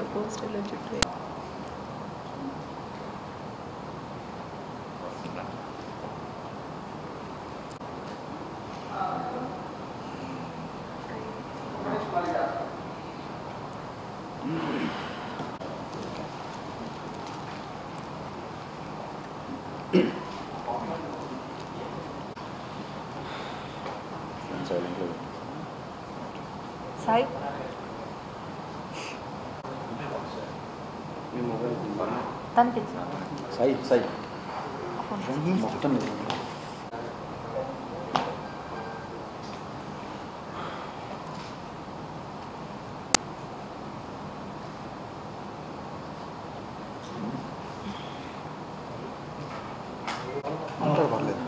పోస్టర్లో చుట్టూ సైలెంట్లో సాయి తనకి సాయి సాయి మొత్తం పర్లేదు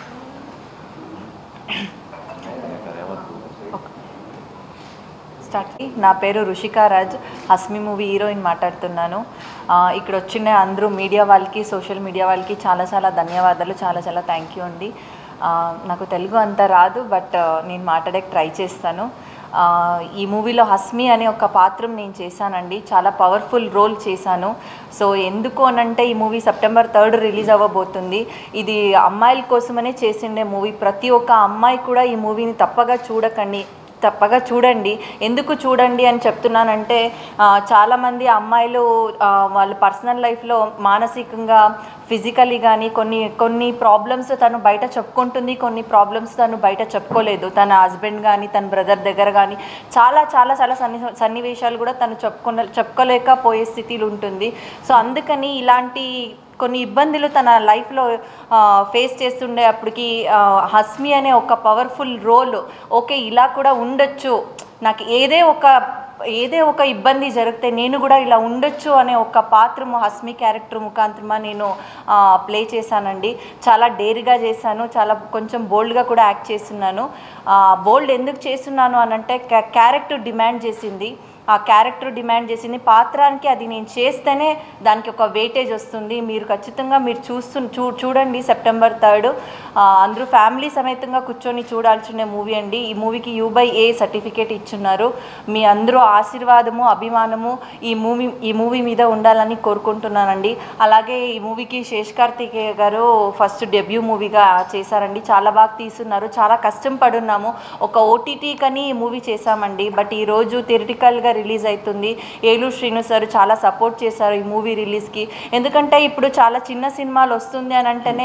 స్టార్ట్ నా పేరు రుషికా రాజ్ హస్మి మూవీ హీరోయిన్ మాట్లాడుతున్నాను ఆ, ఇక్కడ వచ్చిన అందరూ మీడియా వాళ్ళకి సోషల్ మీడియా వాళ్ళకి చాలా చాలా ధన్యవాదాలు చాలా చాలా థ్యాంక్ యూ అండి ఆ, నాకు తెలుగు అంత రాదు బట్ నేను మాట్లాడేకి ట్రై చేస్తాను ఆ, ఈ మూవీలో హస్మి అనే ఒక పాత్రం నేను చేశానండి చాలా పవర్ఫుల్ రోల్ చేశాను సో ఎందుకు అనంటే ఈ మూవీ సెప్టెంబర్ థర్డ్ రిలీజ్ అవ్వబోతుంది ఇది అమ్మాయిల కోసమనే చేసిండే మూవీ ప్రతి ఒక్క అమ్మాయి కూడా ఈ మూవీని తప్పగా చూడకండి తప్పగా చూడండి ఎందుకు చూడండి అని చెప్తున్నానంటే ఆ, చాలామంది అమ్మాయిలు ఆ, వాళ్ళ పర్సనల్ లైఫ్లో మానసికంగా ఫిజికలీ కానీ కొన్ని కొన్ని ప్రాబ్లమ్స్ తను బయట చెప్పుకుంటుంది కొన్ని ప్రాబ్లమ్స్ తను బయట చెప్పుకోలేదు తన హస్బెండ్ కానీ తన బ్రదర్ దగ్గర కానీ చాలా చాలా చాలా సన్ని సన్నివేశాలు కూడా తను చెప్పుకున్న చెప్పుకోలేకపోయే స్థితిలో ఉంటుంది సో అందుకని ఇలాంటి కొన్ని ఇబ్బందులు తన లైఫ్లో ఫేస్ చేస్తుండే అప్పటికి ఆ, హస్మి అనే ఒక పవర్ఫుల్ రోల్ ఓకే ఇలా కూడా ఉండొచ్చు నాకు ఏదే ఒక ఏదే ఒక ఇబ్బంది జరిగితే నేను కూడా ఇలా ఉండొచ్చు అనే ఒక పాత్రము హస్మి క్యారెక్టర్ ముఖాంతరమా నేను ప్లే చేశానండి చాలా డేర్గా చేశాను చాలా కొంచెం బోల్డ్గా కూడా యాక్ట్ చేస్తున్నాను బోల్డ్ ఎందుకు చేస్తున్నాను అనంటే క్యారెక్టర్ డిమాండ్ చేసింది ఆ క్యారెక్టర్ డిమాండ్ చేసింది పాత్రానికి అది నేను చేస్తేనే దానికి ఒక వెయిటేజ్ వస్తుంది మీరు ఖచ్చితంగా మీరు చూస్తు చూ చూడండి సెప్టెంబర్ థర్డ్ అందరూ ఫ్యామిలీ సమేతంగా కూర్చొని చూడాల్సిన మూవీ అండి ఈ మూవీకి యూ బై ఏ సర్టిఫికేట్ ఇచ్చున్నారు మీ అందరూ ఆశీర్వాదము అభిమానము ఈ మూవీ ఈ మూవీ మీద ఉండాలని కోరుకుంటున్నానండి అలాగే ఈ మూవీకి శేష్ కార్తికేయ గారు ఫస్ట్ డెబ్యూ మూవీగా చేశారండి చాలా బాగా తీస్తున్నారు చాలా కష్టం పడున్నాము ఒక ఓటీటీ కని ఈ మూవీ చేశామండి బట్ ఈరోజు థియరిటికల్గా రిలీజ్ అవుతుంది ఏలూరు శ్రీను సార్ చాలా సపోర్ట్ చేశారు ఈ మూవీ రిలీజ్కి ఎందుకంటే ఇప్పుడు చాలా చిన్న సినిమాలు వస్తుంది అని అంటేనే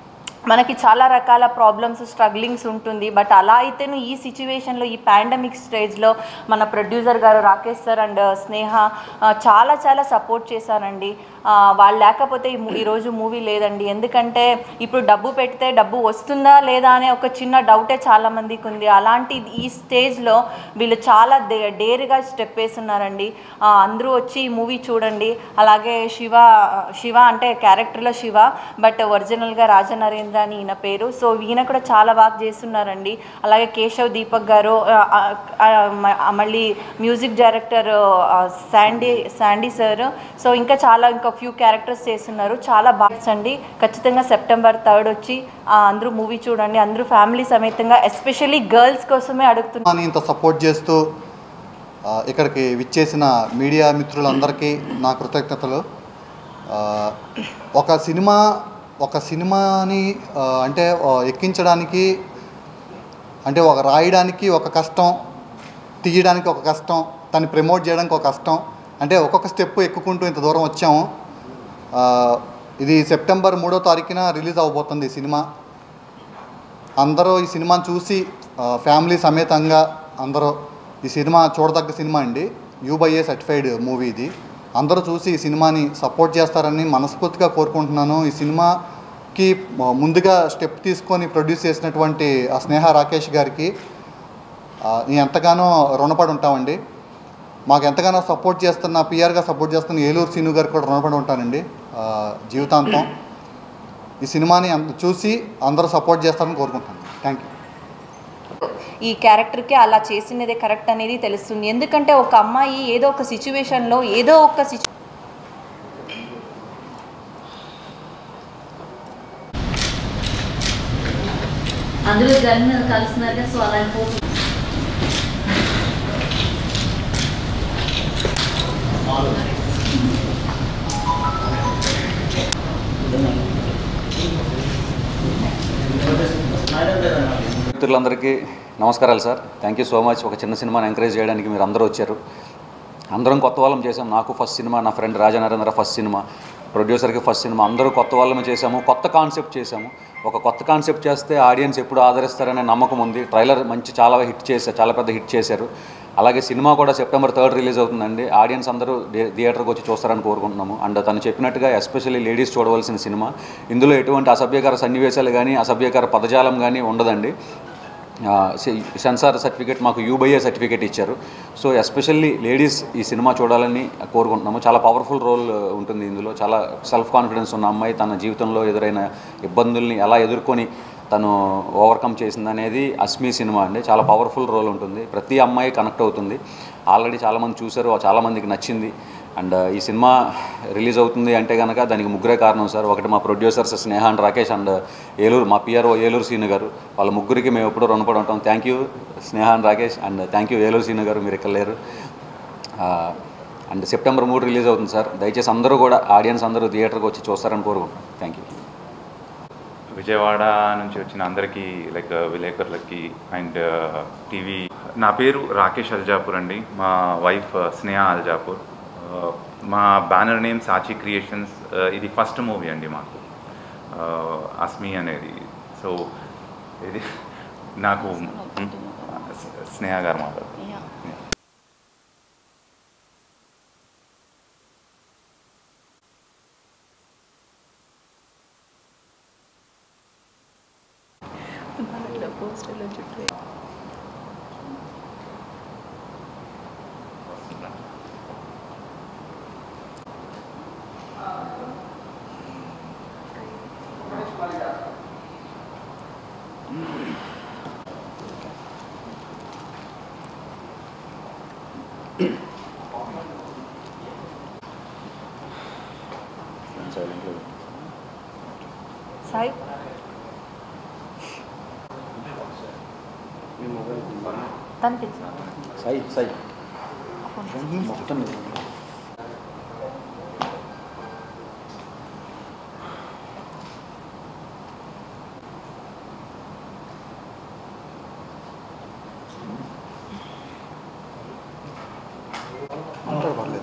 మనకి చాలా రకాల ప్రాబ్లమ్స్ స్ట్రగ్లింగ్స్ ఉంటుంది బట్ అలా అయితేను ఈ సిచ్యువేషన్లో ఈ పాండమిక్ స్టేజ్లో మన ప్రొడ్యూసర్ గారు రాకేష్ సార్ అండ్ స్నేహ ఆ, చాలా చాలా సపోర్ట్ చేశారండి ఆ, వాళ్ళు లేకపోతే ఈ మూ- ఈరోజు మూవీ లేదండి ఎందుకంటే ఇప్పుడు డబ్బు పెడితే డబ్బు వస్తుందా లేదా అనే ఒక చిన్న డౌటే చాలా మందికి ఉంది అలాంటి ఈ స్టేజ్లో వీళ్ళు చాలా డే డేర్గా స్టెప్ వేస్తున్నారండి ఆ, అందరూ వచ్చి ఈ మూవీ చూడండి అలాగే శివ శివ అంటే క్యారెక్టర్లో శివ బట్ ఒరిజినల్గా రాజనరేంద్ర అని ఈయన పేరు సో ఈయన కూడా చాలా బాగా చేస్తున్నారండి అలాగే కేశవ్ దీపక్ గారు ఆ, ఆ, ఆ, మ- మళ్ళీ మ్యూజిక్ డైరెక్టర్ ఆ, శాండీ శాండీ సార్ సో ఇంకా చాలా ఇంకా ఫ్యూ క్యారెక్టర్స్ చేస్తున్నారు చాలా బాగా అండి ఖచ్చితంగా సెప్టెంబర్ థర్డ్ వచ్చి ఆ, అందరూ మూవీ చూడండి అందరూ ఫ్యామిలీ సమేతంగా ఎస్పెషల్లీ గర్ల్స్ కోసమే అడుగుతున్నారు అని ఇంత సపోర్ట్ చేస్తూ ఆ, ఇక్కడికి విచ్చేసిన మీడియా మిత్రులందరికీ నా కృతజ్ఞతలు ఆ, ఒక సినిమా ఒక సినిమాని ఆ, అంటే ఆ, ఎక్కించడానికి అంటే ఒక రాయడానికి ఒక కష్టం తీయడానికి ఒక కష్టం దాన్ని ప్రమోట్ చేయడానికి ఒక కష్టం అంటే ఒక్కొక్క స్టెప్ ఎక్కుకుంటూ ఇంత దూరం వచ్చాము ఆ, ఇది సెప్టెంబర్ మూడో తారీఖున రిలీజ్ అవబోతుంది ఈ సినిమా అందరూ ఈ సినిమాని చూసి ఆ, ఫ్యామిలీ సమేతంగా అందరూ ఈ సినిమా చూడదగ్గ సినిమా అండి యూబైఏ సర్టిఫైడ్ మూవీ ఇది అందరూ చూసి ఈ సినిమాని సపోర్ట్ చేస్తారని మనస్ఫూర్తిగా కోరుకుంటున్నాను ఈ సినిమాకి మ- ముందుగా స్టెప్ తీసుకొని ప్రొడ్యూస్ చేసినటువంటి ఆ స్నేహ రాకేష్ గారికి ఆ, నేను ఎంతగానో రుణపడి ఉంటామండి మాకు ఎంతగానో సపోర్ట్ చేస్తున్న పిఆర్గా సపోర్ట్ చేస్తున్న ఏలూరు సీను గారికి కూడా రుణపడి ఉంటానండి ఆ, జీవితాంతం ఈ సినిమాని అంద- చూసి అందరూ సపోర్ట్ చేస్తారని కోరుకుంటాను థ్యాంక్ యూ ఈ క్యారెక్టర్కి అలా చేసినదే కరెక్ట్ అనేది తెలుస్తుంది ఎందుకంటే ఒక అమ్మాయి ఏదో ఒక సిచ్యువేషన్లో ఏదో ఒక సిచ్యు అందులో గన్ కలిసినాక సో అలాంటి ఫోటో మిత్రులందరికీ నమస్కారాలు sir thank you so much ఒక చిన్న సినిమాని ఎంకరేజ్ చేయడానికి మీరు అందరూ వచ్చారు అందరం కొత్త వాళ్ళం చేసాం నాకు ఫస్ట్ సినిమా నా ఫ్రెండ్ రాజా నరేంద్ర ఫస్ట్ సినిమా ప్రొడ్యూసర్కి ఫస్ట్ సినిమా అందరూ కొత్త వాళ్ళమే చేసాము కొత్త కాన్సెప్ట్ చేసాము ఒక కొత్త కాన్సెప్ట్ చేస్తే ఆడియన్స్ ఎప్పుడు ఆదరిస్తారనే నమ్మకం ఉంది ట్రైలర్ మంచి చాలా హిట్ చేశారు చాలా పెద్ద హిట్ చేశారు అలాగే సినిమా కూడా సెప్టెంబర్ థర్డ్ రిలీజ్ అవుతుందండి ఆడియన్స్ అందరూ థి- థియేటర్కి వచ్చి చూస్తారని కోరుకుంటున్నాము అండ్ తను చెప్పినట్టుగా ఎస్పెషల్లీ లేడీస్ చూడవలసిన సినిమా ఇందులో ఎటువంటి అసభ్యకర సన్నివేశాలు కానీ అసభ్యకర పదజాలం కానీ ఉండదండి ఆ, సె- సెన్సార్ సర్టిఫికేట్ మాకు యూబైఏ సర్టిఫికేట్ ఇచ్చారు సో ఎస్పెషల్లీ లేడీస్ ఈ సినిమా చూడాలని కోరుకుంటున్నాము చాలా పవర్ఫుల్ రోల్ ఉంటుంది ఇందులో చాలా సెల్ఫ్ కాన్ఫిడెన్స్ ఉన్న అమ్మాయి తన జీవితంలో ఎదురైన ఇబ్బందుల్ని ఎలా ఎదుర్కొని తను ఓవర్కమ్ చేసింది అనేది అస్మి సినిమా అండి చాలా పవర్ఫుల్ రోల్ ఉంటుంది ప్రతి అమ్మాయి కనెక్ట్ అవుతుంది ఆల్రెడీ చాలామంది చూశారు చాలామందికి నచ్చింది అండ్ ఈ సినిమా రిలీజ్ అవుతుంది అంటే కనుక దానికి ముగ్గురే కారణం సార్ ఒకటి మా producers Sneha and Rakesh and Eluru మా పిఆర్ఓ ఏలూరు సీను గారు వాళ్ళ ముగ్గురికి మేము ఎప్పుడూ రుణపడి ఉంటాం thank you Sneha and Rakesh and thank you Eluru Seenu garu మీరు ఇక్కడ లేరు అండ్ సెప్టెంబర్ మూడు రిలీజ్ అవుతుంది సార్ దయచేసి అందరూ కూడా ఆడియన్స్ అందరూ థియేటర్కి వచ్చి చూస్తారని కోరుకుంటున్నాం థ్యాంక్ యూ విజయవాడ నుంచి వచ్చిన అందరికీ లైక్ విలేకరులకి అండ్ టీవీ నా పేరు రాకేష్ అల్జాపూర్ అండి మా వైఫ్ స్నేహ అల్జాపూర్ Uh, మా బ్యానర్ నేమ్ సాచి క్రియేషన్స్ ఇది ఫస్ట్ మూవీ అండి మాకు Uh, అస్మి అనేది సో ఇది నాకు మ్, స్నేహ గారు మాట్లాడు సాయి తనకి ఇచ్చిన సాయి సాయి మొత్తం అంటారు పర్లేదు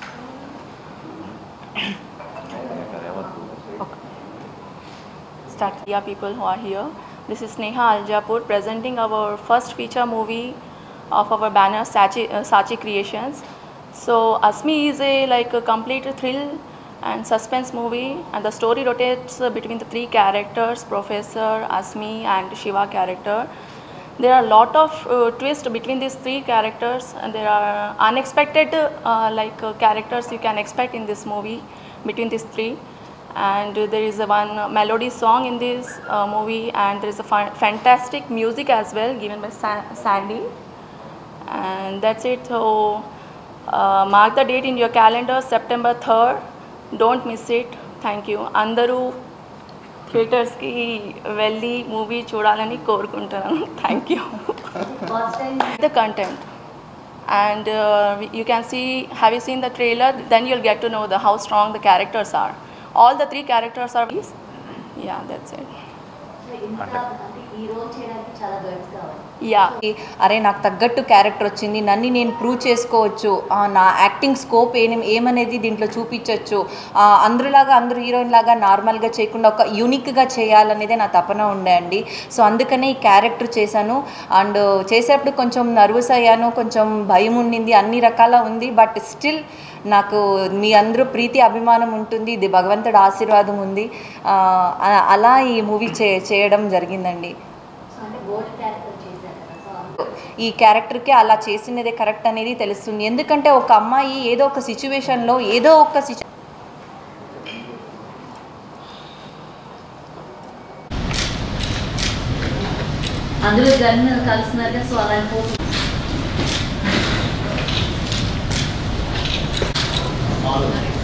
start India people who are here. This is Sneha Aljapur presenting our first feature movie of our banner Sachi, uh, Sachi Creations. So Asmi is a like a complete thrill and suspense movie and the story rotates uh, between the three characters Professor, Asmi and Shiva character. There are a lot of uh, twists between these three characters and there are unexpected uh, like uh, characters you can expect in this movie between these three and there is a one melody song in this uh, movie and there is a fa- fantastic music as well given by Sa- sandy and that's it so uh, mark the date in your calendar september 3rd don't miss it thank you అందరూ థియేటర్స్కి వెళ్ళి movie చూడాలని కోరుకుంటున్నాను thank you first time the content and uh, you can see have you seen the trailer then you'll get to know the how strong the characters are all the three characters are yeah that's it ఇంత అంటే ఈ role చేయడానికి చాలా girls కావాలి yeah అరే నాకు తగ్గట్టు character వచ్చింది నన్ను నేను ప్రూవ్ చేసుకోవచ్చు ఆ, నా యాక్టింగ్ స్కోప్ ఏం ఏమనేది దీంట్లో చూపించవచ్చు అందరిలాగా అందరు హీరోయిన్ లాగా నార్మల్గా చేయకుండా ఒక యూనిక్గా చేయాలనేదే నా తపన ఉండే అండి సో అందుకనే ఈ క్యారెక్టర్ చేశాను అండ్ చేసేటప్పుడు కొంచెం నర్వస్ అయ్యాను కొంచెం భయం ఉండింది అన్ని రకాల ఉంది బట్ స్టిల్ నాకు మీ అందరూ ప్రీతి అభిమానం ఉంటుంది ఇది భగవంతుడి ఆశీర్వాదం ఉంది ఆ, అ- అలా ఈ మూవీ చే చేయడం జరిగిందండి సో అంటే గోల్డ్ క్యారెక్టర్ చేశారు కదా సో అందులో ఈ క్యారెక్టర్కి అలా చేసినదే కరెక్ట్ అనేది తెలుస్తుంది ఎందుకంటే ఒక అమ్మాయి ఏదో ఒక సిచ్యువేషన్లో ఏదో ఒక సిచు అందులో గన్ కలుస్తున్నారు కదా సో అలాంటి ఫోటో మాలు